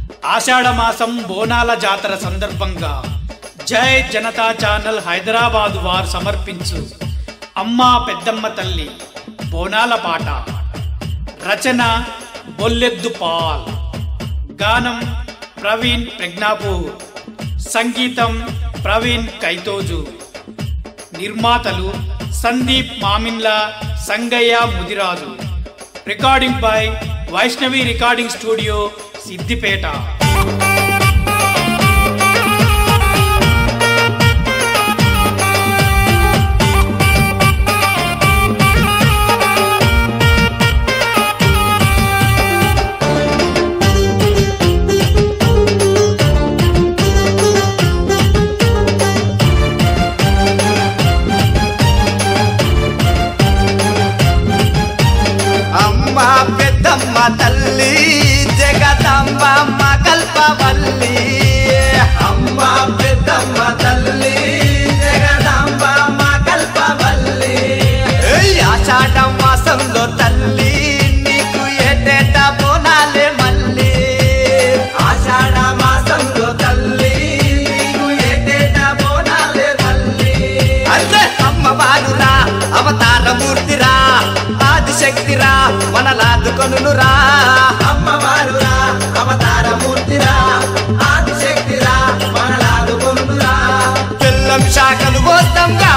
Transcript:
ఆషాఢమాసం బోనాల జాతర సందర్భంగా జై జనతా ఛానల్ హైదరాబాద్ వారు సమర్పించు అమ్మా పెద్దమ్మ తల్లి బోనాల పాట రచన బొల్లెద్దు పాల్ గానం ప్రవీణ్ ప్రజ్ఞాపూర్ సంగీతం ప్రవీణ్ కైతోజు నిర్మాతలు Sandeep Mamindla Sangaiah Mudiraju recording by Vaishnavi recording studio Siddipet అమ్మ పెద్దమ్మ తల్లి జగదంబ అమ్మ కల్పవల్లి అమ్మ పెద్దమ్మ తల్లి జగదంబ అమ్మ కల్పవల్లి ఏయ్ ఆషాఢం మాసంలో తల్లి నీకు ఏటేట బోనాలే మళ్ళీ ఆషాఢ మాసంలో తల్లి నీకు ఏటేట బోనాలే మళ్ళీ అంటే అమ్మవారురా అవతారమూర్తిరా ఆదిశక్తిరా మనలాదుకొనురా అమ్మవారురా అవతారమూర్తిరా ఆదిశక్తిరా మనలాదుకొనురా తెల్లం శాఖలు పోతాంగా